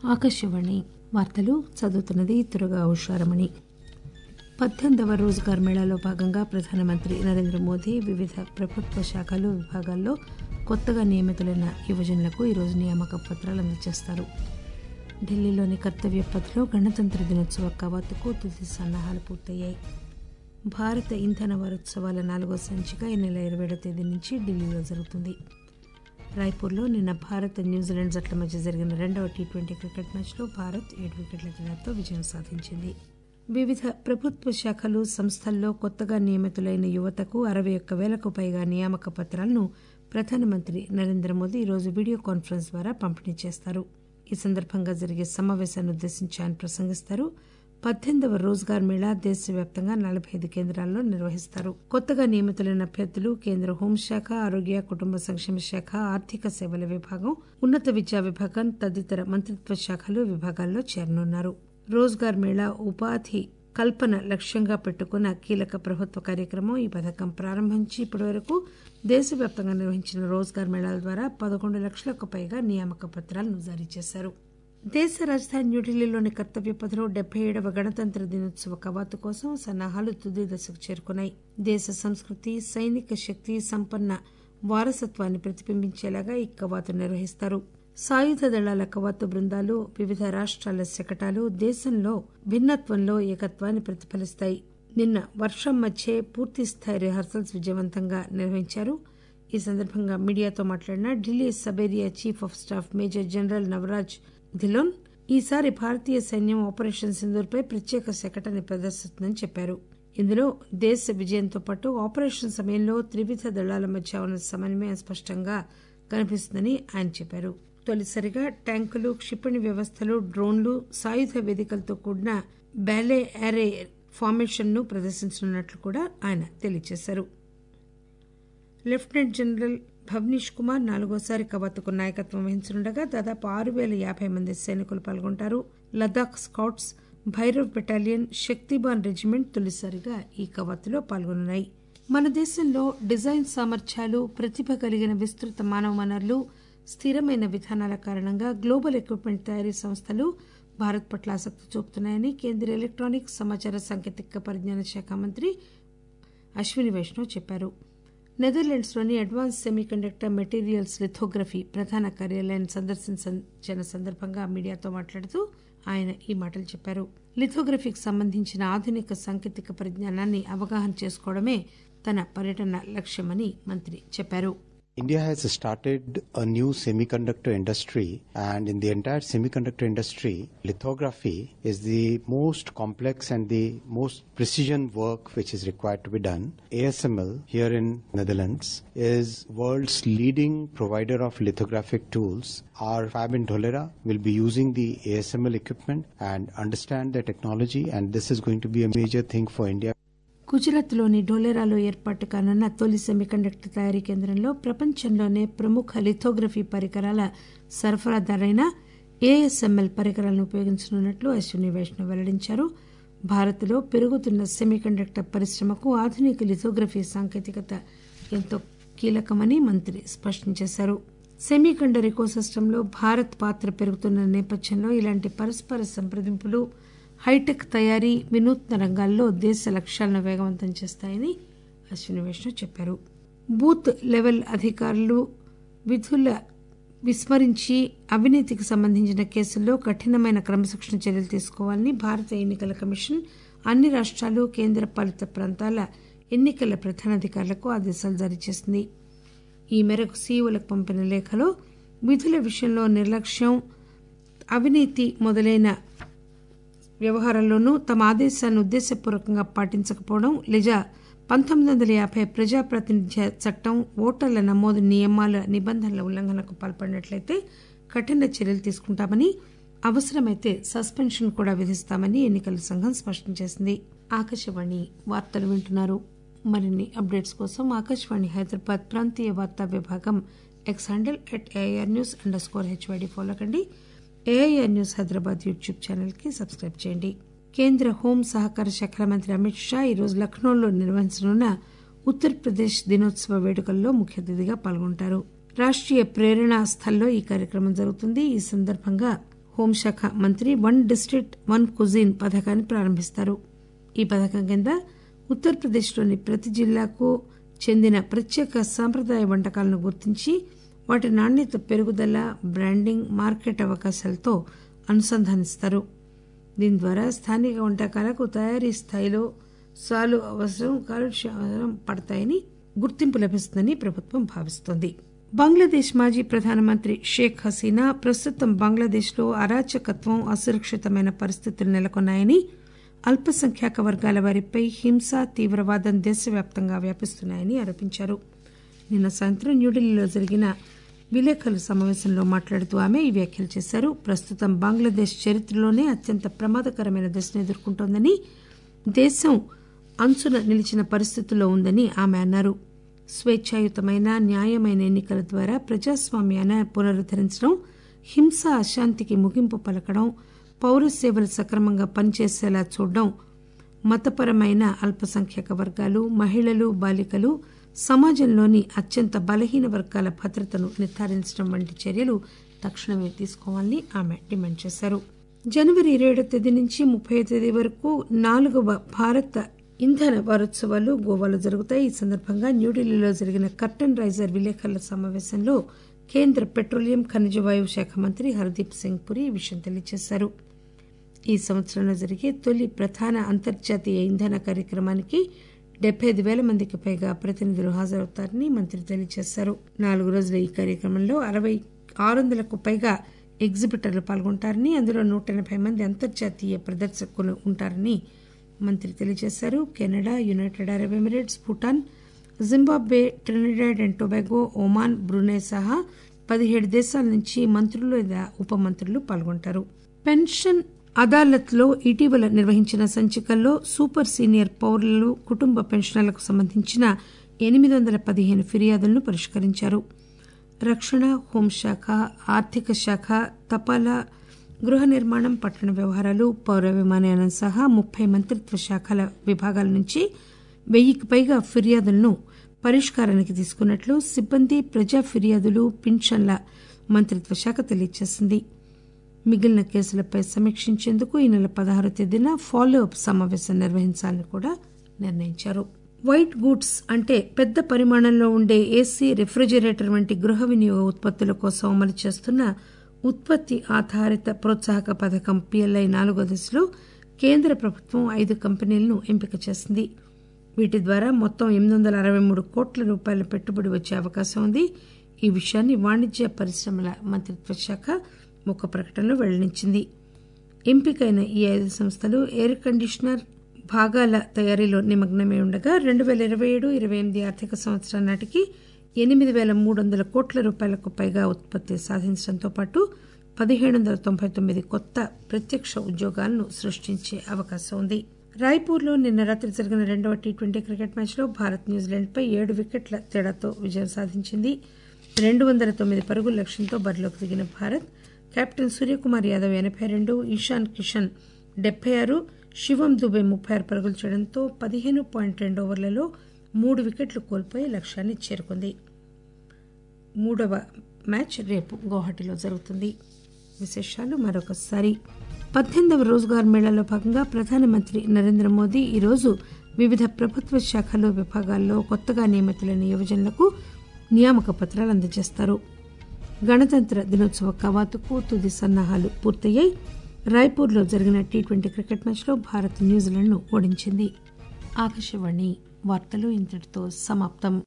ఆకాశవాణి వార్తలు చదువుతున్నది తురగా ఉషారమణి పద్దెనిమిదవ రోజ్గార్ మేళాలో భాగంగా ప్రధానమంత్రి నరేంద్ర మోదీ వివిధ ప్రభుత్వ శాఖలు విభాగాల్లో కొత్తగా నియమితులైన యువజనులకు ఈరోజు నియామక పత్రాలు అందజేస్తారు ఢిల్లీలోని కర్తవ్య పథ్లో గణతంత్ర దినోత్సవ కవాతుకు తుది సన్నాహాలు పూర్తయ్యాయి భారత ఇంధన వారోత్సవాల నాలుగో సంచిక ఈ నెల ఇరవై ఏడో తేదీ నుంచి ఢిల్లీలో జరుగుతుంది రాయ్పూర్లో నిన్న భారత్ న్యూజిలాండ్ జట్ల మధ్య జరిగిన రెండవ టీ ట్వంటీ క్రికెట్ మ్యాచ్లో భారత్ ఏడు వికెట్ల తేడాతో విజయం సాధించింది వివిధ ప్రభుత్వ శాఖలు సంస్థల్లో కొత్తగా నియమితులైన యువతకు అరవై ఒక్క వేలకు పైగా నియామక పత్రాలను ప్రధానమంత్రి నరేంద్ర మోదీ ఈరోజు వీడియో కాన్ఫరెన్స్ ద్వారా పంపిణీ చేస్తారు ఈ సందర్భంగా జరిగే సమావేశాన్ని ఉద్దేశించి ఆయన ప్రసంగిస్తారు పద్దెనిమిదవ రోజ్గార్ మేళా దేశవ్యాప్తంగా నలభై ఐదు కేంద్రాల్లో నిర్వహిస్తారు కొత్తగా నియమితులైన అభ్యర్థులు కేంద్ర హోంశాఖ ఆరోగ్య కుటుంబ సంక్షేమ శాఖ ఆర్థిక సేవల విభాగం ఉన్నత విద్యా విభాగం తదితర మంత్రిత్వ శాఖలు విభాగాల్లో చేరనున్నారు రోజ్గార్ మేళా ఉపాధి కల్పన లక్ష్యంగా పెట్టుకున్న కీలక ప్రభుత్వ కార్యక్రమం ఈ పథకం ప్రారంభించి ఇప్పటి వరకు దేశవ్యాప్తంగా నిర్వహించిన రోజ్గార్ మేళాల ద్వారా పదకొండు లక్షలకు పైగా నియామక పత్రాలను జారీ చేశారు దేశ రాజధాని న్యూఢిల్లీలోని కర్తవ్య పథలో డెబ్బై ఏడవ గణతంత్ర దినోత్సవ కవాతు కోసం సన్నాహాలు తుది దశకు చేరుకున్నాయి దేశ సంస్కృతి సైనిక శక్తి సంపన్న వారసత్వాన్ని ప్రతిబింబించేలాగా ఈ కవాతు నిర్వహిస్తారు సాయుధ దళాల కవాతు బృందాలు వివిధ రాష్ట్రాల శకటాలు దేశంలో భిన్నత్వంలో ఏకత్వాన్ని ప్రతిఫలిస్తాయి నిన్న వర్షం మధ్యే పూర్తిస్థాయి రిహార్సల్స్ విజయవంతంగా నిర్వహించారు ఈ సందర్భంగా మీడియాతో మాట్లాడిన Delhi sub area chief of staff major general Navraj Dhillon ఈసారి భారతీయ సైన్యం ఆపరేషన్ సింధూర్పై ప్రత్యేక శకటాన్ని ప్రదర్శిస్తుందని చెప్పారు ఇందులో దేశ విజయంతో పాటు ఆపరేషన్ సమయంలో త్రివిధ దళాల మధ్య ఉన్న సమన్వయం స్పష్టంగా కనిపిస్తుందని ఆయన చెప్పారు తొలిసారిగా ట్యాంకులు క్షిపణి వ్యవస్థలు డ్రోన్లు సాయుధ వేదికలతో కూడిన బ్యాలే యారే ఫార్మేషన్ ను ప్రదర్శించనున్నట్లు కూడా ఆయన తెలియజేశారు లెఫ్టినెంట్ జనరల్ భవ్నీష్ కుమార్ నాలుగోసారి కవాతుకు నాయకత్వం వహించనుండగా దాదాపు ఆరు పేల యాభై మంది సైనికులు పాల్గొంటారు Ladakh scouts Bhairav battalion Shaktiban regiment తొలిసారిగా ఈ కవాతులో పాల్గొనున్నాయి మన దేశంలో డిజైన్ సామర్థ్యాలు ప్రతిభ కలిగిన విస్తృత మానవ వనరులు స్థిరమైన విధానాల కారణంగా గ్లోబల్ ఎక్విప్మెంట్ తయారీ సంస్థలు భారత్ పట్ల ఆసక్తి చూపుతున్నాయని కేంద్ర ఎలక్ట్రానిక్స్ సమాచార సాంకేతిక పరిజ్ఞాన శాఖ మంత్రి అశ్విని వైష్ణవ్ చెప్పారు నెదర్లాండ్స్లోని అడ్వాన్స్ సెమీకండక్టర్ మెటీరియల్స్ లిథోగ్రఫీ ప్రధాన కార్యాలయాన్ని సందర్శించిన సందర్భంగా మీడియాతో మాట్లాడుతూ ఆయన ఈ మాటలు చెప్పారు లిథోగ్రఫీకి సంబంధించిన ఆధునిక సాంకేతిక పరిజ్ఞానాన్ని అవగాహన చేసుకోవడమే తన పర్యటన లక్ష్యమని మంత్రి చెప్పారు India has started a new semiconductor industry, and in the entire semiconductor industry, lithography is the most complex and the most precision work which is required to be done. ASML here in Netherlands is world's leading provider of lithographic tools. Our fab in Dholera will be using the ASML equipment and understand the technology, and this is going to be a major thing for India. గుజరాత్లోని ఢోలేరాలో ఏర్పాటు కానున్న తొలి semiconductor తయారీ కేంద్రంలో ప్రపంచంలోనే ప్రముఖ lithography పరికరాల సరఫరాదారైన ASML పరికరాలను ఉపయోగించనున్నట్లు అశ్విని వైష్ణవ్ వెల్లడించారు భారత్లో పెరుగుతున్న సెమీకండక్టర్ పరిశ్రమకు ఆధునిక లిథోగ్రఫీ సాంకేతికత ఎంతో కీలకమని మంత్రి స్పష్టం చేశారు సెమీకండర్ ఇకోసిస్టంలో భారత్ పాత్ర పెరుగుతున్న నేపథ్యంలో ఇలాంటి పరస్పర సంప్రదింపులు హైటెక్ తయారీ వినూత్న రంగాల్లో దేశ లక్ష్యాలను వేగవంతం చేస్తాయని అశ్విని వైష్ణవ్ చెప్పారు బూత్ లెవెల్ అధికారులు విధుల విస్మరించి అవినీతికి సంబంధించిన కేసుల్లో కఠినమైన క్రమశిక్షణ చర్యలు తీసుకోవాలని భారత ఎన్నికల కమిషన్ అన్ని రాష్ట్రాలు కేంద్ర పాలిత ప్రాంతాల ఎన్నికల ప్రధానాధికారులకు ఆదేశాలు జారీ చేసింది ఈ మేరకు సీఈఓలకు పంపిన లేఖలో విధుల విషయంలో నిర్లక్ష్యం అవినీతి మొదలైన వ్యవహారాల్లోనూ తమ ఆదేశాన్ని ఉద్దేశపూర్వకంగా పాటించకపోవడం లేదా పంతొమ్మిది వందల యాభై ప్రజాప్రాతినిధ్య చట్టం ఓటర్ల నమోదు నియమాల నిబంధనల ఉల్లంఘనకు పాల్పడినట్లయితే కఠిన చర్యలు తీసుకుంటామని అవసరమైతే సస్పెన్షన్ కూడా విధిస్తామని ఎన్నికల సంఘం స్పష్టం చేసింది ఆకాశవాణి వార్తలు వింటున్నారు మరిన్ని అప్డేట్స్ కోసం ఆకాశవాణి హైదరాబాద్ ప్రాంతీయ వార్తా విభాగం X handle at A I R news underscore H Y D follow కండి A I R news Hyderabad YouTube channel కి సబ్స్క్రైబ్ చేయండి కేంద్ర హోం సహకార శాఖల మంత్రి అమిత్ షా ఈరోజు లక్నోలో నిర్వహించనున్న ఉత్తరప్రదేశ్ దినోత్సవ వేడుకల్లో ముఖ్య అతిథిగా పాల్గొంటారు రాష్టీయ ప్రేరణా స్థల్లో ఈ కార్యక్రమం జరుగుతుంది ఈ సందర్భంగా హోంశాఖ మంత్రి వన్ డిస్టిక్ట్ వన్ కుజిన్ పథకాన్ని ప్రారంభిస్తారు ఈ పథకం కింద ఉత్తరప్రదేశ్లోని ప్రతి జిల్లాకు చెందిన ప్రత్యేక సాంప్రదాయ వంటకాలను గుర్తించి వాటి నాణ్యత పెరుగుదల బ్రాండింగ్ మార్కెట్ అవకాశాలతో అనుసంధానిస్తారు దీని ద్వారా స్థానిక వంటకాలకు తయారీ స్థాయిలో సాలు అవసరం కాలుష్య అవసరం పడతాయని గుర్తింపు లభిస్తుందని ప్రభుత్వం భావిస్తోంది బంగ్లాదేశ్ మాజీ ప్రధానమంత్రి షేక్ హసీనా ప్రస్తుతం బంగ్లాదేశ్లో అరాచకత్వం అసురక్షితమైన పరిస్థితులు నెలకొన్నాయని అల్పసంఖ్యాక వర్గాల వారిపై హింస తీవ్రవాదం దేశవ్యాప్తంగా వ్యాపిస్తున్నాయని ఆరోపించారు నిన్న సాయంత్రం న్యూఢిల్లీలో జరిగిన విలేకరుల సమావేశంలో మాట్లాడుతూ ఆమె ఈ వ్యాఖ్యలు చేశారు ప్రస్తుతం బంగ్లాదేశ్ చరిత్రలోనే అత్యంత ప్రమాదకరమైన దశను ఎదుర్కొంటోందని దేశం అంచున నిలిచిన పరిస్థితుల్లో ఉందని ఆమె అన్నారు స్వేచ్ఛాయుతమైన న్యాయమైన ఎన్నికల ద్వారా ప్రజాస్వామ్యాన్ని పునరుద్దరించడం హింస అశాంతికి ముగింపు పలకడం పౌర సేవలు సక్రమంగా పనిచేసేలా చూడడం మతపరమైన అల్పసంఖ్యాక వర్గాలు మహిళలు బాలికలు సమాజంలోని అత్యంత బలహీన వర్గాల భద్రతను నిర్ధారించడం వంటి చర్యలు తక్షణమే తీసుకోవాలని ఆమె డిమాండ్ చేశారు జనవరి ఇరవై ఏడో తేదీ నుంచి ముప్పై తేదీ వరకు నాలుగవ భారత ఇంధన వారోత్సవాలు గోవాలో జరుగుతాయి ఈ సందర్భంగా న్యూఢిల్లీలో జరిగిన కర్టన్ రైజర్ విలేకరుల సమావేశంలో కేంద్ర పెట్రోలియం ఖనిజ వాయువు శాఖ మంత్రి హర్దీప్ సింగ్ పురి ఈ విషయం తెలియజేశారు ఈ సంవత్సరంలో జరిగే తొలి ప్రధాన అంతర్జాతీయ ఇంధన కార్యక్రమానికి డెబ్బై ఐదు వేల మందికి పైగా ప్రతినిధులు హాజరవుతారని మంత్రి తెలియజేశారు నాలుగు రోజుల ఈ కార్యక్రమంలో అరవై ఆరు వందలకు పైగా ఎగ్జిబిటర్లు పాల్గొంటారని అందులో నూట ఎనభై మంది అంతర్జాతీయ ప్రదర్శకులు ఉంటారని మంత్రి తెలియజేశారు Canada United Arab Emirates Bhutan Zimbabwe Trinidad and Tobago Oman Brunei సహా పదిహేడు దేశాల నుంచి మంత్రులు లేదా ఉప మంత్రులు పాల్గొంటారు పెన్షన్ అదాలత్లో ఇటీవల నిర్వహించిన సంచికల్లో సూపర్ సీనియర్ పౌరులు కుటుంబ పెన్షన్లకు సంబంధించిన ఎనిమిది వందల పదిహేను ఫిర్యాదులను పరిష్కరించారు రక్షణ హోంశాఖ ఆర్థిక శాఖ తపాలా గృహ నిర్మాణం పట్టణ వ్యవహారాలు పౌర విమానయానం సహా ముప్పై మంత్రిత్వ శాఖల విభాగాల నుంచి వెయ్యికి పైగా ఫిర్యాదులను పరిష్కారానికి తీసుకున్నట్లు సిబ్బంది ప్రజా ఫిర్యాదులు పింఛన్ల మంత్రిత్వ శాఖ తెలియజేసింది మిగిలిన కేసులపై సమీక్షించేందుకు ఈ నెల పదహారో తేదీన ఫాలో అప్ సమావేశం నిర్వహించాలని కూడా నిర్ణయించారు వైట్ గూడ్స్ అంటే పెద్ద పరిమాణంలో ఉండే ఏసీ రిఫ్రిజిరేటర్ వంటి గృహ వినియోగ ఉత్పత్తుల కోసం అమలు చేస్తున్న ఉత్పత్తి ఆధారిత ప్రోత్సాహక పథకం పిఎల్ఐ నాలుగో దశలో కేంద్ర ప్రభుత్వం ఐదు కంపెనీలను ఎంపిక చేసింది వీటి ద్వారా మొత్తం ఎనిమిది వందల అరవై మూడు కోట్ల రూపాయల పెట్టుబడి వచ్చే అవకాశం ఉంది ఈ విషయాన్ని వాణిజ్య పరిశ్రమల మంత్రిత్వ శాఖ ఒక ప్రకటనలో వెల్లడించింది ఎంపికైన ఈ ఐదు సంస్థలు ఎయిర్ కండిషనర్ భాగాల తయారీలో నిమగ్నమై ఉండగా రెండు వేల ఇరవై ఏడు ఇరవై ఎనిమిది ఆర్థిక సంవత్సరం నాటికి ఎనిమిది వేల మూడు వందల కోట్ల రూపాయలకు పైగా ఉత్పత్తి సాధించడంతో పాటు పదిహేడు వందల తొంభై తొమ్మిది కొత్త ప్రత్యక్ష ఉద్యోగాలను సృష్టించే అవకాశం ఉంది రాయ్పూర్లో నిన్న రాత్రి జరిగిన రెండవ టీ ట్వంటీ క్రికెట్ మ్యాచ్లో భారత్ న్యూజిలాండ్పై ఏడు వికెట్ల తేడాతో విజయం సాధించింది రెండు వందల తొమ్మిది పరుగుల లక్ష్యంతో బరిలోకి దిగిన భారత్ కెప్టెన్ సూర్యకుమార్ యాదవ్ ఎనభై రెండు ఈశాన్ కిషన్ డెబ్బై ఆరు శివం దుబే ముప్పై ఆరు పరుగులు చేయడంతో పదిహేను పాయింట్ రెండు ఓవర్లలో మూడు వికెట్లు కోల్పోయి లక్ష్యాన్ని చేరుకుంది మూడవ మ్యాచ్ రేపు గౌహటిలో జరుగుతుంది విశేషాలు మరొకసారి పద్దెనిమిదవ రోజ్గార్ మేళాలో భాగంగా ప్రధానమంత్రి నరేంద్ర మోదీ ఈరోజు వివిధ ప్రభుత్వ శాఖలు విభాగాల్లో కొత్తగా నియమితులైన యువజనులకు నియామక పత్రాలు అందజేస్తారు గణతంత్ర దినోత్సవ కవాతుకు తుది సన్నాహాలు పూర్తయ్యాయి రాయ్పూర్లో జరిగిన టీ ట్వంటీ క్రికెట్ మ్యాచ్లో భారత్ న్యూజిలాండ్ను ఓడించింది ఆకాశవాణి వార్తలు ఇంతటితో సమాప్తం